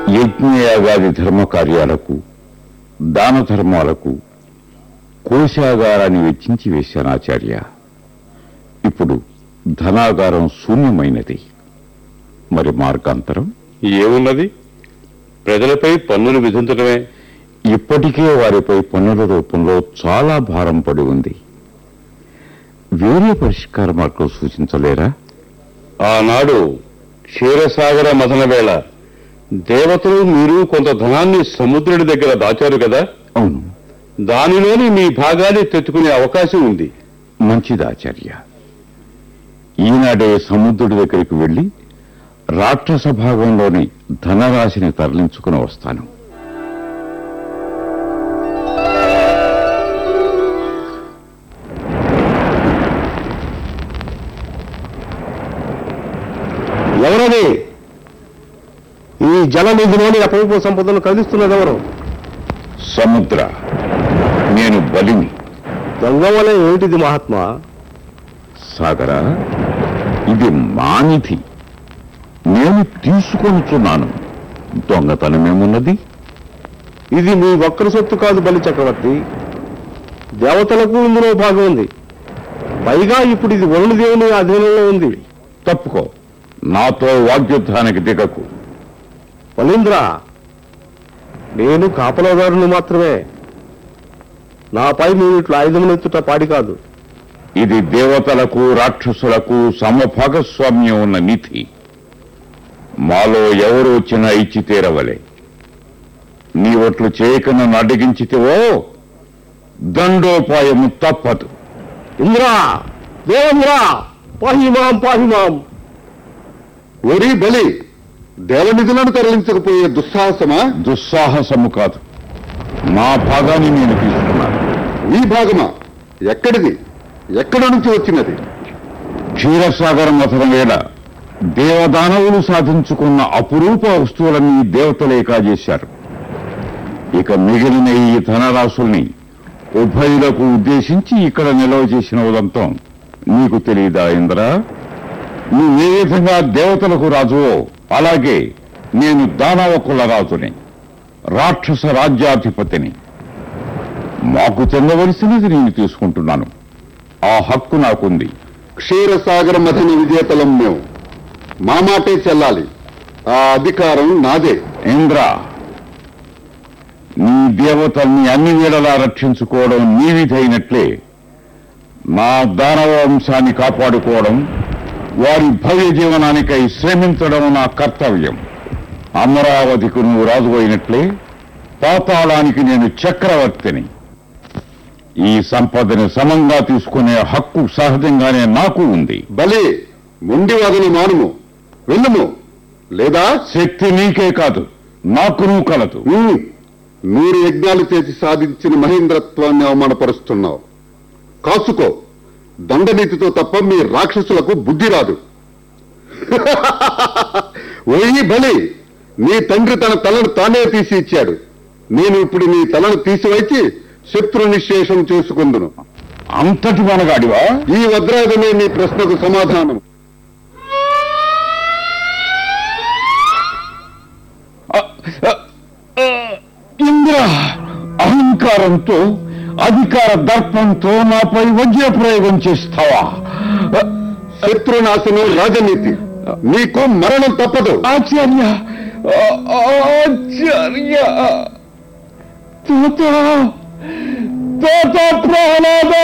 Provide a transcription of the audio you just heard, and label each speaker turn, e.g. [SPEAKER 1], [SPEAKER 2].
[SPEAKER 1] యజ్ఞయాగాది ధర్మ కార్యాలకు దాన ధర్మాలకు కోశాగారాన్ని వెచ్చించి వేశాను ఆచార్య ఇప్పుడు ధనాగారం శూన్యమైనది మరి మార్గాంతరం
[SPEAKER 2] ఏమున్నది ప్రజలపై పన్నులు విధించడమే
[SPEAKER 1] ఇప్పటికే వారిపై పన్నుల రూపంలో చాలా భారం పడి ఉంది వేరే పరిష్కార మార్గం సూచించలేరా
[SPEAKER 2] ఆనాడు క్షీరసాగర మథన వేళ దేవతలు మీరు కొంత ధనాన్ని సముద్రుడి దగ్గర దాచారు కదా
[SPEAKER 1] అవును
[SPEAKER 2] దానిలోని మీ భాగాన్ని తెచ్చుకునే అవకాశం ఉంది
[SPEAKER 1] మంచిది ఆచార్య ఈనాడే సముద్రుడి దగ్గరికి వెళ్లి రాక్షస భాగంలోని ధనరాశిని తరలించుకుని వస్తాను
[SPEAKER 3] ఎవరది ఈ జలనిధిలోని అపూర్వ సంపదను కదిస్తున్నది ఎవరు
[SPEAKER 1] సముద్ర నేను బలిని
[SPEAKER 3] దొంగవల ఏమిటిది మహాత్మా
[SPEAKER 1] సాగర ఇది మానిధి నేను తీసుకొనుచున్నాను దొంగతనమేమున్నది
[SPEAKER 3] ఇది మీ ఒక్కరి సొత్తు కాదు బలి చక్రవర్తి దేవతలకు ఇందులో భాగం ఉంది పైగా ఇప్పుడు ఇది వరుణదేవుని అధీనంలో ఉంది
[SPEAKER 1] తప్పుకో నాతో వాగ్యుద్ధానికి దిగకు
[SPEAKER 3] ఫలీంద్ర నేను కాపలాదారుని మాత్రమే నాపై మీరు ఇట్లా ఆయుధములెత్తుట పాడి కాదు
[SPEAKER 1] ఇది దేవతలకు రాక్షసులకు సమభాగస్వామ్యం ఉన్న నిధి మాలో ఎవరు వచ్చినా ఇచ్చి తీరవలే నీ ఒట్లు చేయక నన్ను అడ్డగించితివో దండోపాయము తప్పదు
[SPEAKER 3] ఇంద్రా దేవేంద్ర పాహిమాం పాహిమాం
[SPEAKER 4] ఒరి బలి దేవనిధులను తరలించకపోయే దుస్సాహసమా
[SPEAKER 1] దుస్సాహసము కాదు నా భాగాన్ని నేను తీసుకున్నాను
[SPEAKER 4] నీ భాగమా ఎక్కడిది ఎక్కడి నుంచి వచ్చినది
[SPEAKER 1] క్షీరసాగర మథనం వేళ దేవదానవులు సాధించుకున్న అపురూప వస్తువులన్నీ దేవతలే కాజేశారు ఇక మిగిలిన ఈ ధనరాశుల్ని ఉభయులకు ఉద్దేశించి ఇక్కడ నిల్వ చేసిన ఉదంతం నీకు తెలియదా ఇంద్ర నువ్వే విధంగా దేవతలకు రాజువో అలాగే నేను దానవ కుల రాజుని రాక్షస రాజ్యాధిపతిని మాకు చెందవలసినది నేను తీసుకుంటున్నాను ఆ హక్కు నాకుంది
[SPEAKER 4] క్షీరసాగర మథన విజేతలం మేము మా మాటే చెల్లాలి ఆ అధికారం నాదే
[SPEAKER 1] ఇంద్ర నీ దేవతల్ని అన్ని వేళలా రక్షించుకోవడం నీ విధైనట్లే నా దానవ వంశాన్ని కాపాడుకోవడం వారి భవ్య జీవనానికై శ్రమించడం నా కర్తవ్యం అమరావతికి నువ్వు రాజు అయినట్లే పాతాళానికి నేను చక్రవర్తిని ఈ సంపదని సమంగా తీసుకునే హక్కు సహజంగానే నాకు ఉంది
[SPEAKER 4] బలి మొండి వాదన మానుము వెళ్ళుము లేదా
[SPEAKER 1] శక్తి నీకే కాదు నాకును కలదు
[SPEAKER 4] ఉమ్, నూరు యజ్ఞాలు చేసి సాధించిన మహేంద్రత్వాన్ని అవమానపరుస్తున్నావు కాసుకో దండనీతితో తప్ప మీ రాక్షసులకు బుద్ధి రాదు ఓయి బలి నీ తండ్రి తన తలను తానే తీసి ఇచ్చాడు నేను ఇప్పుడు నీ తలను తీసివచ్చి శత్రు నిశ్శేషం చేసుకుందును
[SPEAKER 1] అంతటి మనగాడివా
[SPEAKER 4] ఈ వజ్రాయుధమే నీ ప్రశ్నకు సమాధానం
[SPEAKER 1] ఇంద్ర అహంకారంతో అధికార దర్పంతో నాపై వజ్ర ప్రయోగం చేస్తావా
[SPEAKER 4] శత్రునాశనం రాజనీతి నీకు మరణం తప్పదు
[SPEAKER 1] ఆచార్య ఆ- ఆచార్య తాత తాత ప్రహ్లాద